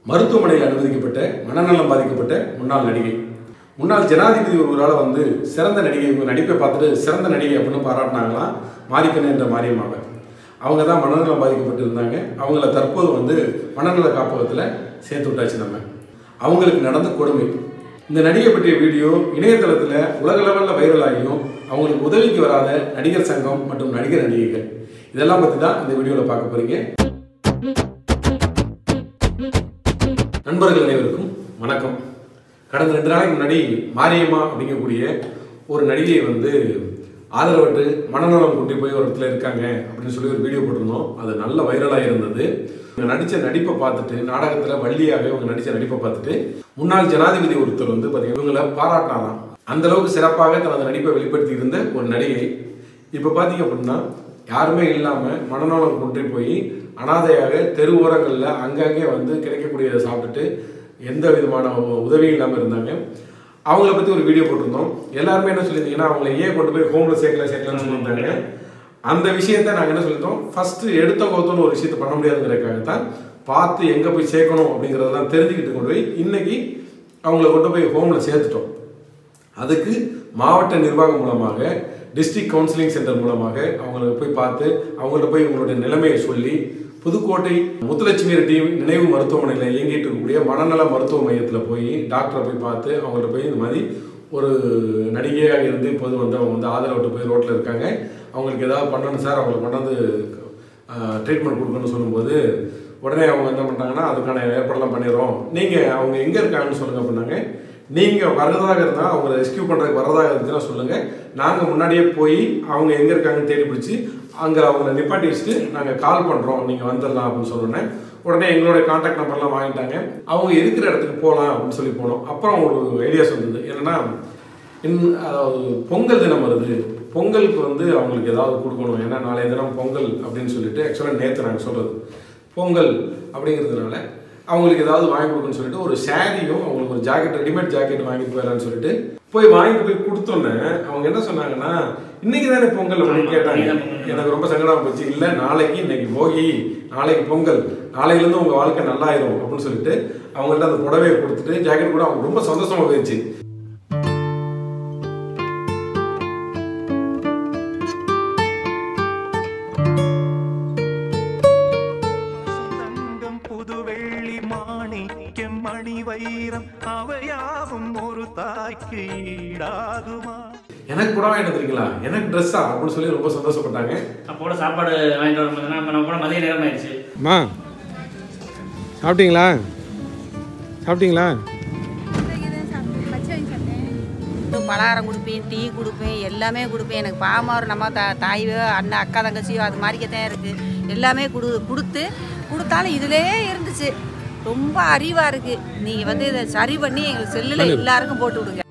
மருத்துவமனையில் அனுமதிக்கப்பட்ட மனநலம் பாதிக்கப்பட்ட முன்னாள் நடிகை முன்னாள் ஜனாதிபதி ஒருவரால் வந்து சிறந்த நடிகை இவங்க நடிப்பை பார்த்துட்டு சிறந்த நடிகை அப்படின்னு பாராட்டினாங்களாம் மாரிக்கண்ணு என்ற மாரியம்மாவை அவங்க தான் மனநலம் பாதிக்கப்பட்டு இருந்தாங்க அவங்கள தற்போது வந்து மனநல காப்பகத்தில் சேர்த்து விட்டாச்சு நம்ம அவங்களுக்கு நடந்த கொடுமை இந்த நடிகை பற்றிய வீடியோ இணையதளத்தில் உலக லெவலில் வைரல் ஆகியும் அவங்களுக்கு உதவிக்கு வராத நடிகர் சங்கம் மற்றும் நடிகர் நடிகைகள் இதெல்லாம் பற்றி தான் இந்த வீடியோவில் பார்க்க போகிறீங்க நண்பர்கள் அனைவருக்கும் வணக்கம் கடந்த ரெண்டு நாளைக்கு முன்னாடி மாரியம்மா அப்படிங்கக்கூடிய ஒரு நடிகையை வந்து ஆதரவற்று மனநலம் கொண்டு போய் ஒரு இடத்துல இருக்காங்க அப்படின்னு சொல்லி ஒரு வீடியோ போட்டிருந்தோம் அது நல்ல வைரலாக இருந்தது இவங்க நடித்த நடிப்பை பார்த்துட்டு நாடகத்தில் வள்ளியாக இவங்க நடித்த நடிப்பை பார்த்துட்டு முன்னாள் ஜனாதிபதி ஒருத்தர் வந்து பார்த்தீங்கன்னா இவங்களை பாராட்டினாராம் அந்த அளவுக்கு சிறப்பாக தனது நடிப்பை வெளிப்படுத்தி இருந்த ஒரு நடிகை இப்போ பார்த்தீங்க அப்படின்னா யாருமே இல்லாமல் மனநலம் கொண்டு போய் அனாதையாக தெரு ஓரங்களில் அங்கங்கே வந்து கிடைக்கக்கூடியதை சாப்பிட்டுட்டு எந்த விதமான உ- உதவியும் இல்லாமல் இருந்தாங்க அவங்கள பற்றி ஒரு வீடியோ போட்டிருந்தோம் எல்லாருமே என்ன சொல்லியிருந்தீங்கன்னா அவங்கள ஏன் கொண்டு போய் ஹோமில் சேர்க்கல சேர்க்கலன்னு சொல்லியிருந்தாங்க அந்த விஷயத்த நாங்கள் என்ன சொல்லிட்டோம் ஃபஸ்ட்டு எடுத்த கோத்தோன்னு ஒரு விஷயத்தை பண்ண முடியாதுங்கிறதுக்காக தான் பார்த்து எங்கே போய் சேர்க்கணும் அப்படிங்கிறதெல்லாம் தெரிஞ்சுக்கிட்டு கொண்டு போய் இன்னைக்கு அவங்கள கொண்டு போய் ஹோமில் சேர்த்துட்டோம் அதுக்கு மாவட்ட நிர்வாகம் மூலமாக டிஸ்ட்ரிக்ட் கவுன்சிலிங் சென்டர் மூலமாக அவங்களுக்கு போய் பார்த்து அவங்கள்ட்ட போய் உங்களுடைய நிலைமையை சொல்லி புதுக்கோட்டை முத்துலட்சுமி ரெட்டி நினைவு மருத்துவமனையில் இயங்கிட்டு இருக்கக்கூடிய மனநல மருத்துவ மையத்தில் போய் டாக்டரை போய் பார்த்து அவங்கள்ட்ட போய் இந்த மாதிரி ஒரு நடிகையாக இருந்து இப்போது வந்து அவங்க வந்து ஆதரவட்டு போய் ரோட்டில் இருக்காங்க அவங்களுக்கு ஏதாவது பண்ணணும் சார் அவங்களுக்கு கொண்டாந்து ட்ரீட்மெண்ட் கொடுக்கணும்னு சொல்லும்போது உடனே அவங்க என்ன பண்ணுறாங்கன்னா அதுக்கான ஏற்பாடெல்லாம் பண்ணிடுறோம் நீங்கள் அவங்க எங்கே இருக்காங்கன்னு சொல்லுங்கள் அப்படின்னாங்க நீங்கள் வர்றதாக இருந்தால் அவங்கள ரெஸ்கியூ பண்ணுறதுக்கு வர்றதாக இருந்துச்சுன்னா சொல்லுங்கள் நாங்கள் முன்னாடியே போய் அவங்க எங்கே இருக்காங்கன்னு தேடி பிடிச்சி அங்கே அவங்கள நிப்பாட்டி வச்சுட்டு நாங்கள் கால் பண்ணுறோம் நீங்கள் வந்துடலாம் அப்படின்னு சொன்னோன்னே உடனே எங்களுடைய காண்டாக்ட் நம்பர்லாம் வாங்கிட்டாங்க அவங்க இருக்கிற இடத்துக்கு போகலாம் அப்படின்னு சொல்லி போனோம் அப்புறம் ஒரு ஐடியாஸ் வந்தது என்னென்னா இன் அதாவது பொங்கல் தினம் வருது பொங்கலுக்கு வந்து அவங்களுக்கு ஏதாவது கொடுக்கணும் ஏன்னா நாளைய தினம் பொங்கல் அப்படின்னு சொல்லிட்டு ஆக்சுவலாக நேற்று நாங்கள் சொல்கிறது பொங்கல் அப்படிங்கிறதுனால அவங்களுக்கு ஏதாவது வாங்கி கொடுக்கணும்னு சொல்லிட்டு ஒரு சாரியும் அவங்களுக்கு ஒரு ஜாக்கெட் ரெடிமேட் ஜாக்கெட் வாங்கிட்டு போயிடலான்னு சொல்லிட்டு போய் வாங்கிட்டு போய் கொடுத்தோன்னே அவங்க என்ன சொன்னாங்கன்னா இன்னைக்கு தானே பொங்கல் அப்படின்னு கேட்டாங்க எனக்கு ரொம்ப சங்கடமா போச்சு இல்லை நாளைக்கு இன்னைக்கு போகி நாளைக்கு பொங்கல் நாளையிலேருந்து உங்கள் வாழ்க்கை நல்லாயிரும் அப்படின்னு சொல்லிட்டு அவங்கள்ட்ட அந்த புடவையை கொடுத்துட்டு ஜாக்கெட் கூட அவங்க ரொம்ப சந்தோஷமா போயிடுச்சு தங்கம் புது வெள்ளி மாணிக்கம் மணி வைரம் அவையாவும் ஒரு தாய்க்கு ஈடாகுமா எனக்கு புடவை வாங்கிட்டு வந்திருக்கீங்களா எனக்கு ட்ரெஸ்ஸா அப்படின்னு சொல்லி ரொம்ப சந்தோஷப்பட்டாங்க அப்போட சாப்பாடு வாங்கிட்டு வர பார்த்தீங்கன்னா இப்போ நம்ம கூட மதிய நேரம் ஆயிடுச்சு அம்மா சாப்பிட்டீங்களா சாப்பிட்டீங்களா பலகாரம் கொடுப்பேன் டீ கொடுப்பேன் எல்லாமே கொடுப்பேன் எனக்கு பாமாரு நம்ம த தாயோ அண்ணன் அக்கா தங்கச்சியோ அது மாதிரிக்கத்தான் இருக்குது எல்லாமே கொடு கொடுத்து கொடுத்தாலும் இதுலயே இருந்துச்சு ரொம்ப அறிவா இருக்கு நீங்க வந்து இதை சரி பண்ணி எங்களுக்கு செல்லுல எல்லாருக்கும் போட்டு விடுங்க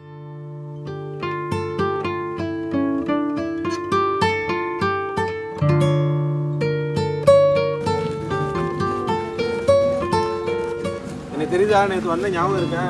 எனக்கு தெரியுதா நேற்று வந்த ஞாபகம் இருக்கா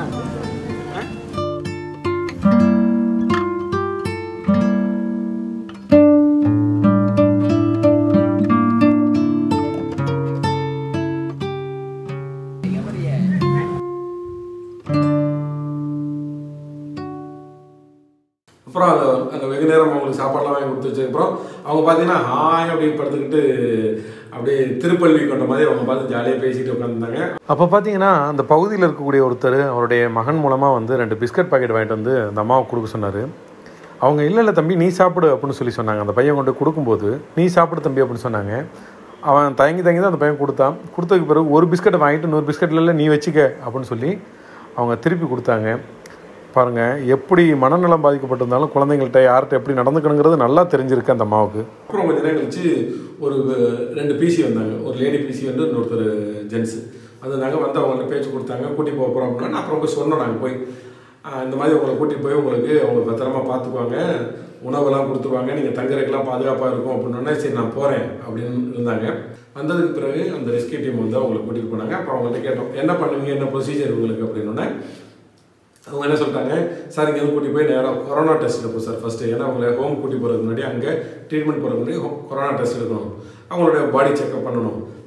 அப்புறம் அந்த அந்த வெகு நேரம் அவங்களுக்கு சாப்பாடுலாம் வாங்கி கொடுத்து வச்சதுக்கப்புறம் அவங்க பார்த்தீங்கன்னா ஹாய் அப்படின்னு படுத்துக்கிட்டு அப்படியே திருப்பள்ளி கொண்ட மாதிரி அவங்க பார்த்து ஜாலியாக பேசிட்டு உட்காந்துருந்தாங்க அப்போ பார்த்தீங்கன்னா அந்த பகுதியில் இருக்கக்கூடிய ஒருத்தர் அவருடைய மகன் மூலமாக வந்து ரெண்டு பிஸ்கட் பாக்கெட் வாங்கிட்டு வந்து அந்த அம்மாவுக்கு கொடுக்க சொன்னார் அவங்க இல்லை இல்லை தம்பி நீ சாப்பிடு அப்படின்னு சொல்லி சொன்னாங்க அந்த பையன் கொண்டு கொடுக்கும்போது நீ சாப்பிடு தம்பி அப்படின்னு சொன்னாங்க அவன் தயங்கி தயங்கி தான் அந்த பையன் கொடுத்தான் கொடுத்ததுக்கு பிறகு ஒரு பிஸ்கட்டை வாங்கிட்டு நூறு பிஸ்கட்ல இல்லை நீ வச்சுக்க அப்படின்னு சொல்லி அவங்க திருப்பி கொடுத்தாங்க பாருங்கள் எப்படி மனநலம் பாதிக்கப்பட்டிருந்தாலும் குழந்தைங்கள்ட்ட யார்கிட்ட எப்படி நடந்துக்கணுங்கிறது நல்லா தெரிஞ்சிருக்கு அந்த அம்மாவுக்கு அப்புறம் கொஞ்ச நேரம் கழிச்சு ஒரு அஹ், ரெண்டு பிசி வந்தாங்க ஒரு லேடி பிசி வந்து இன்னொருத்தர் ஜென்ஸு வந்திருந்தாங்க வந்து அவங்கள்ட்ட பேச்சு கொடுத்தாங்க கூட்டி போக போகிறோம் அப்படின்னா அப்புறம் போய் சொன்னோம் நாங்கள் போய் ஆஹ், இந்த மாதிரி உங்களை கூட்டிட்டு போய் உங்களுக்கு அவங்க பத்திரமா பார்த்துக்குவாங்க உணவெல்லாம் கொடுத்துருவாங்க நீங்கள் தங்குறதுக்கெல்லாம் பாதுகாப்பாக இருக்கும் அப்படின்னோடனே சரி நான் போகிறேன் அப்படின்னு இருந்தாங்க வந்ததுக்கு பிறகு அந்த ரெஸ்கியூ டீம் வந்து அவங்களை கூட்டிகிட்டு போனாங்க அப்புறம் அவங்கள்ட்ட கேட்டோம் என்ன பண்ணுவீங்க என்ன ப்ரொசீஜர் உங்களுக்கு அப்படின்னோடனே அவங்க என்ன சொல்லிட்டாங்க சார் இங்கே வந்து கூட்டி போய் நேராக கொரோனா டெஸ்ட் எடுப்போம் சார் ஃபஸ்ட்டு ஏன்னா அவங்கள ஹோம் கூட்டி போகிறதுக்கு முன்னாடி அங்கே ட்ரீட்மெண்ட் போகிறதுக்கு முன்னாடி home- கொரோனா டெஸ்ட் எடுக்கணும் அவங்களுடைய பாடி செக்அப் பண்ணணும்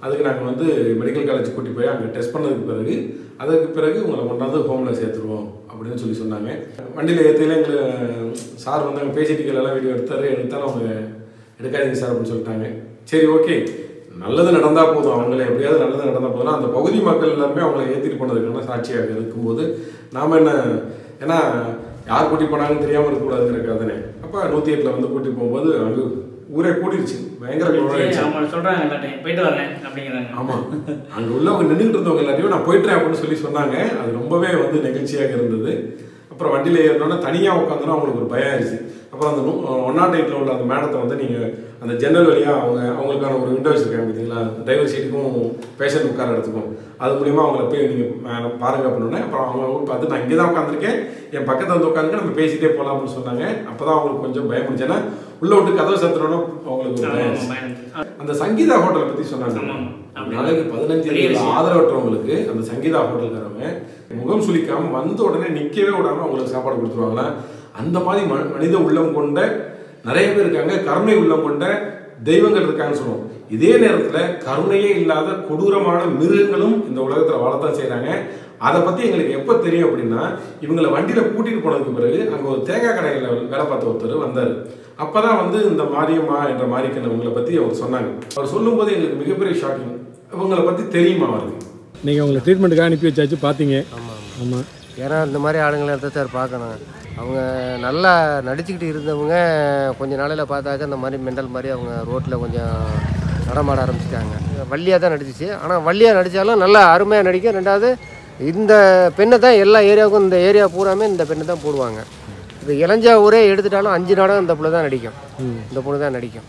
அதுக்கு நாங்கள் வந்து மெடிக்கல் காலேஜ் கூட்டி போய் அங்கே டெஸ்ட் பண்ணதுக்கு பிறகு அதற்கு பிறகு உங்களை கொண்டாந்து ஹோமில் சேர்த்துருவோம் அப்படின்னு சொல்லி சொன்னாங்க வண்டியில் ஏற்றையில எங்களை சார் வந்து அங்கே பேசிட்டு எல்லாம் வீடியோ எடுத்தாரு எடுத்தாலும் அவங்க எடுக்காதீங்க சார் அப்படின்னு சொல்லிட்டாங்க சரி ஓகே நல்லது நடந்தால் போதும் அவங்கள எப்படியாவது நல்லது நடந்தால் போதும் அந்த பகுதி மக்கள் எல்லாருமே அவங்கள ஏற்றிட்டு போனதுக்கான சாட்சியாக இருக்கும்போது நாம் என்ன ஏன்னா யார் கூட்டி போனாங்கன்னு தெரியாமல் இருக்கக்கூடாதுங்கிற தானே அப்போ நூற்றி எட்டில் வந்து கூட்டி போகும்போது அங்கே ஊரே கூடிருச்சு பயங்கர crowd ஆயிடுச்சு. அவங்க சொல்றாங்க எல்லாத்தையும் போயிட்டு வரேன் அப்படிங்கிறாங்க ஆமா அங்க உள்ளவங்க நின்றுட்டு இருந்தவங்க எல்லாத்தையும் நான் போயிட்டேன் அப்படின்னு சொல்லி சொன்னாங்க அது ரொம்பவே வந்து நெகிழ்ச்சியாக இருந்தது அப்புறம் வண்டியில ஏறினோன்னா தனியா உட்காந்தோன்னா அவங்களுக்கு ஒரு பயம் ஆயிடுச்சு அப்புறம் அந்த ஒன் நாட் எயிட்ல உள்ள அந்த மேடத்தை வந்து நீங்க அந்த ஜன்னல் வழியா அவங்க அவங்களுக்கான ஒரு விண்டோ வச்சிருக்காங்க பார்த்தீங்களா டிரைவர் சீட்டுக்கும் பேஷண்ட் உட்கார இடத்துக்கும் அது மூலியமா அவங்கள போய் நீங்க மேல பாருங்க அப்படின்னு அப்புறம் அவங்க வந்து பார்த்து நான் இங்கே தான் உட்காந்துருக்கேன் என் பக்கத்துல வந்து உட்காந்துக்க நம்ம பேசிட்டே போகலாம் அப்படின்னு சொன்னாங்க அப்பதான் அவங்களுக்கு கொஞ்சம் பயம் இருந்துச்சு ஏன்னா உள்ள விட்டு கதவை சத்துறோன்னா அவங்களுக்கு ஒரு பயம் ஆமா, ஆயிடுச்சு. பயம். அந்த சங்கீதா ஹோட்டலை பத்தி சொன்னாங்க ஆமா, ஆமா. அப்படி. நாளைக்கு பதினஞ்சு பெரிய விஷயம். ஆதரவற்றவங்களுக்கு அந்த சங்கீதா ஹோட்டல்காரவங்க முகம் சுளிக்காம வந்த உடனே நிக்கவே விடாம அவங்களுக்கு சாப்பாடு கொடுத்துருவாங்களா அந்த மாதிரி ம- மனித உள்ளம் கொண்ட நிறைய பேர் இருக்காங்க கருணை உள்ளம் கொண்ட தெய்வங்கள் இருக்காங்கன்னு சொல்லுவோம் இதே நேரத்துல கருணையே இல்லாத கொடூரமான மிருகங்களும் இந்த உலகத்துல வாழத்தான் செய்றாங்க அதை பத்தி எங்களுக்கு எப்ப தெரியும் அப்படின்னா இவங்களை வண்டியில கூட்டிட்டு போனதுக்கு பிறகு அங்க ஒரு தேங்காய் கடையில வேலை பார்த்த ஒருத்தர் வந்தாரு அப்பதான் வந்து இந்த மாரியம்மா என்ற மாரிக்கன் இவங்களை பத்தி அவர் சொன்னாங்க அவர் சொல்லும்போது எங்களுக்கு மிகப்பெரிய ஷாக்கிங் இவங்களை பத்தி தெரியுமா அவருக்கு நீங்கள் அவங்களை ட்ரீட்மெண்ட்டுக்காக அனுப்பி வச்சாச்சு பார்த்தீங்க ஆமாம் ஏன்னா இந்த மாதிரி ஆளுங்களை தான் சார் பார்க்கணும் அவங்க நல்லா நடிச்சுக்கிட்டு இருந்தவங்க கொஞ்ச நாளையில் பார்த்தாக்க இந்த மாதிரி மெண்டல் மாதிரி அவங்க ரோட்டில் கொஞ்சம் நடமாட ஆரம்பிச்சிட்டாங்க வள்ளியாக தான் நடிச்சிச்சு ஆனால் வள்ளியாக நடித்தாலும் நல்லா அருமையாக நடிக்கும் ரெண்டாவது இந்த பெண்ணை தான் எல்லா ஏரியாவுக்கும் இந்த ஏரியா பூராமே இந்த பெண்ணை தான் போடுவாங்க இது இளஞ்சா ஊரே எடுத்துட்டாலும் அஞ்சு நாடகம் இந்த பிள்ளை தான் நடிக்கும் இந்த பொண்ணு தான் நடிக்கும்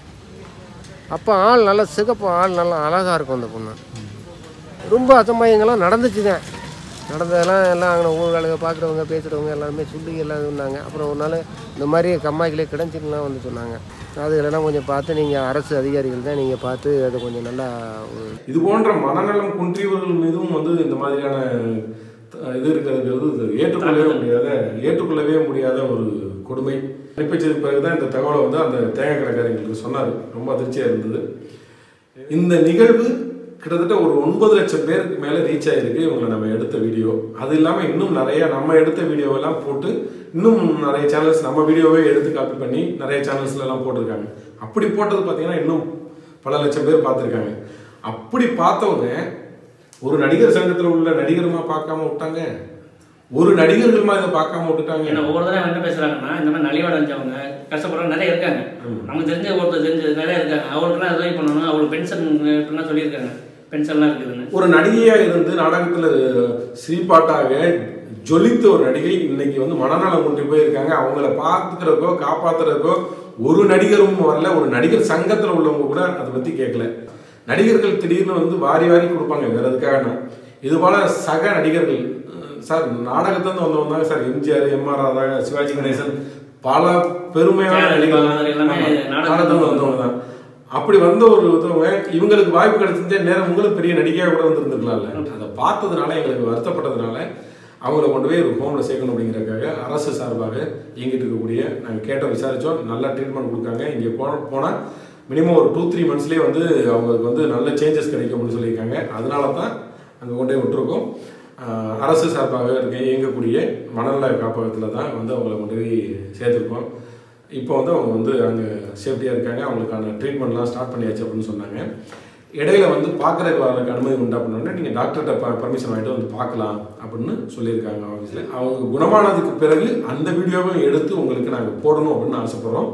அப்போ ஆள் நல்லா சிகப்பு ஆள் நல்லா அழகாக இருக்கும் அந்த பொண்ணு ரொம்ப அசம்பாயங்கள்லாம் நடந்துச்சு தான் நடந்ததெல்லாம் எல்லாம் அங்கே ஊர்களுக்கு பார்க்குறவங்க பேசுகிறவங்க எல்லாருமே சொல்லி எல்லாம் சொன்னாங்க அப்புறம் ஒரு நாள் இந்த மாதிரி கம்மாய்க்கிலே கிடச்சிட்டுலாம் வந்து சொன்னாங்க அதுகளெல்லாம் கொஞ்சம் பார்த்து நீங்கள் அரசு அதிகாரிகள் தான் நீங்கள் பார்த்து அதை கொஞ்சம் நல்லா ஒரு இது போன்ற மனநலம் குன்றியவர்கள் மீதும் வந்து இந்த மாதிரியான அஹ், இது இருக்கிறதுங்கிறது இது ஏற்றுக்கொள்ளவே முடியாத ஏற்றுக்கொள்ளவே முடியாத ஒரு கொடுமை அனுப்பிச்சதுக்கு பிறகுதான் இந்த தகவலை வந்து அந்த தேங்காய் கடைக்காரர் எங்களுக்கு சொன்னார் ரொம்ப அதிர்ச்சியாக இருந்தது இந்த நிகழ்வு கிட்டத்தட்ட ஒரு ஒன்பது லட்சம் பேருக்கு மேலே ரீச் ஆகிருக்கு இவங்களை நம்ம எடுத்த வீடியோ அது இல்லாமல் இன்னும் நிறைய நம்ம எடுத்த வீடியோவெல்லாம் போட்டு இன்னும் நிறைய சேனல்ஸ் நம்ம வீடியோவே எடுத்து காப்பி பண்ணி நிறைய சேனல்ஸ்ல எல்லாம் போட்டிருக்காங்க அப்படி போட்டது பார்த்தீங்கன்னா இன்னும் பல லட்சம் பேர் பார்த்துருக்காங்க அப்படி பார்த்தவங்க ஒரு நடிகர் சங்கத்தில் உள்ள நடிகருமா பார்க்காம விட்டாங்க ஒரு நடிகர்களுமா இதை பார்க்காம விட்டுட்டாங்க ஏன்னா ஒவ்வொரு தடவை என்ன பேசுறாங்கன்னா இந்த மாதிரி நலிவாட அடைஞ்சவங்க கஷ்டப்படுறவங்க நிறைய இருக்காங்க நமக்கு தெரிஞ்ச ஒருத்தர் தெரிஞ்ச நிறைய இருக்காங்க அவங்களுக்குலாம் உதவி பண்ணணும் அவங்களுக்கு பென்ஷன் இப்படிலாம் சொல்லியிருக்காங்க பென்ஷன்லாம் இருக்குதுன்னு ஒரு நடிகையா இருந்து நாடகத்துல ஸ்ரீபாட்டாக ஜொலித்த ஒரு நடிகை இன்னைக்கு வந்து மனநலம் கொண்டு போயிருக்காங்க அவங்கள பார்த்துக்கிறதுக்கோ காப்பாத்துறதுக்கோ ஒரு நடிகரும் வரல ஒரு நடிகர் சங்கத்துல உள்ளவங்க கூட அதை பத்தி கேட்கல நடிகர்கள் திடீர்னு வந்து வாரி வாரி கொடுப்பாங்க வேற எதுக்காக இது போல சக நடிகர்கள் அஹ் சார் நாடகத்திலிருந்து வந்தவங்க தாங்க sir MGR M R Radha Sivaji Ganesan பல பெருமையான ஜெயலலிதா நடிகர்கள் எல்லாமே ஆமா, நாடகத்துல நாடகத்திலிருந்து வந்தவங்க தான் அப்படி வந்த ஒரு இதுவங்க இவங்களுக்கு வாய்ப்பு கிடைச்சிருந்தே நேரம் உங்களுக்கு பெரிய நடிகையாக கூட வந்திருந்துருக்கலாம்ல அதை பார்த்ததுனால எங்களுக்கு வருத்தப்பட்டதுனால அவங்கள கொண்டு போய் ஒரு ஹோமில் சேர்க்கணும் அப்படிங்கிறதுக்காக அரசு சார்பாக இயங்கிட்டு இருக்கக்கூடிய நாங்கள் கேட்டோம் விசாரித்தோம் நல்லா ட்ரீட்மெண்ட் கொடுக்காங்க இங்கே போ போனால் மினிமம் ஒரு டூ த்ரீ மந்த்ஸ்லேயே வந்து அவங்களுக்கு வந்து நல்ல சேஞ்சஸ் கிடைக்கும் அப்படின்னு சொல்லியிருக்காங்க அதனால தான் அங்கே கொண்டு போய் விட்டுருக்கோம் ஆஹ் அரசு சார்பாக இருக்க இயங்கக்கூடிய மணல்ல காப்பகத்தில் தான் வந்து அவங்கள கொண்டு போய் சேர்த்துருக்கோம் இப்போ வந்து அவங்க வந்து அங்கே சேஃப்டியாக இருக்காங்க அவங்களுக்கான ட்ரீட்மெண்ட்லாம் ஸ்டார்ட் பண்ணியாச்சு அப்படின்னு சொன்னாங்க இடையில வந்து பார்க்குறதுக்கு வரதுக்கு அனுமதி உண்டு அப்படின்னா நீங்கள் டாக்டர்கிட்ட ப பர்மிஷன் வாங்கிட்டு வந்து பார்க்கலாம் அப்படின்னு சொல்லியிருக்காங்க ஆஃபீஸில் அவங்க குணமானதுக்கு பிறகு அந்த வீடியோவை எடுத்து உங்களுக்கு நாங்கள் போடணும் அப்படின்னு ஆசைப்படுறோம்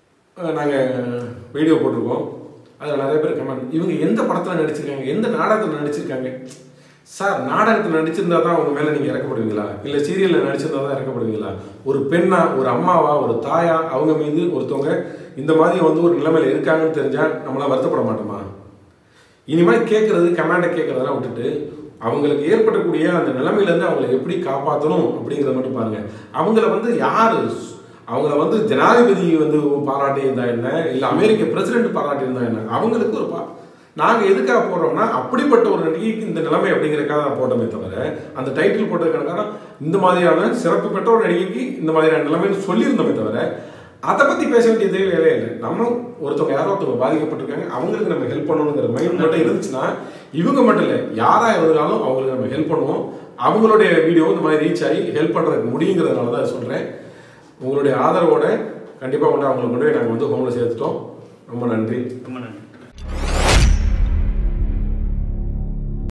நாங்கள் வீடியோ போட்டிருக்கோம் அதில் நிறைய பேர் கமெண்ட் இவங்க எந்த படத்தில் நடிச்சிருக்காங்க எந்த நாடகத்தில் நடிச்சிருக்காங்க சார் நாடகத்தில் நடிச்சிருந்தா தான் அவங்க மேலே நீங்கள் இறக்கப்படுவீங்களா இல்லை சீரியலில் நடிச்சிருந்தா தான் இறக்கப்படுவீங்களா ஒரு பெண்ணா ஒரு அம்மாவா ஒரு தாயா அவங்க மீது ஒருத்தவங்க இந்த மாதிரி வந்து ஒரு நிலைமையில இருக்காங்கன்னு தெரிஞ்சால் நம்மளாம் வருத்தப்பட மாட்டோமா இனிமேல் கேட்குறது கமாண்டை கேட்குறதெல்லாம் விட்டுட்டு அவங்களுக்கு ஏற்படக்கூடிய அந்த நிலைமையிலேருந்து அவங்களை எப்படி காப்பாற்றணும் அப்படிங்கிறத மட்டும் பாருங்க அவங்கள வந்து யார் அவங்கள வந்து ஜனாதிபதி வந்து பாராட்டி இருந்தா என்ன இல்லை அமெரிக்க பிரசிடென்ட் பாராட்டி இருந்தா என்ன அவங்களுக்கு ஒரு பா நாங்கள் எதுக்காக போடுறோம்னா அப்படிப்பட்ட ஒரு நடிகைக்கு இந்த நிலைமை அப்படிங்கிறக்காக தான் போட்டோமே தவிர அந்த டைட்டில் போட்டதுக்கான காரணம் இந்த மாதிரியான சிறப்பு பெற்ற ஒரு நடிகைக்கு இந்த மாதிரியான நிலைமைன்னு சொல்லியிருந்தோமே தவிர அதை பற்றி பேச வேண்டிய தேவையே இல்லை நம்ம ஒருத்தவங்க யாரோ ஒருத்தவங்க பாதிக்கப்பட்டிருக்காங்க அவங்களுக்கு நம்ம ஹெல்ப் பண்ணணுங்கிற மைண்ட் மட்டும் இருந்துச்சுன்னா இவங்க மட்டும் இல்லை யாராக இருந்தாலும் அவங்களுக்கு நம்ம ஹெல்ப் பண்ணுவோம் அவங்களுடைய வீடியோ இந்த மாதிரி ரீச் ஆகி ஹெல்ப் பண்ணுறதுக்கு முடியுங்கிறதுனால தான் சொல்கிறேன் உங்களுடைய ஆதரவோட கண்டிப்பாக கொண்டு அவங்களை கொண்டு போய் நாங்கள் வந்து ஹோமில் சேர்த்துட்டோம் ரொம்ப நன்றி ரொம்ப நன்றி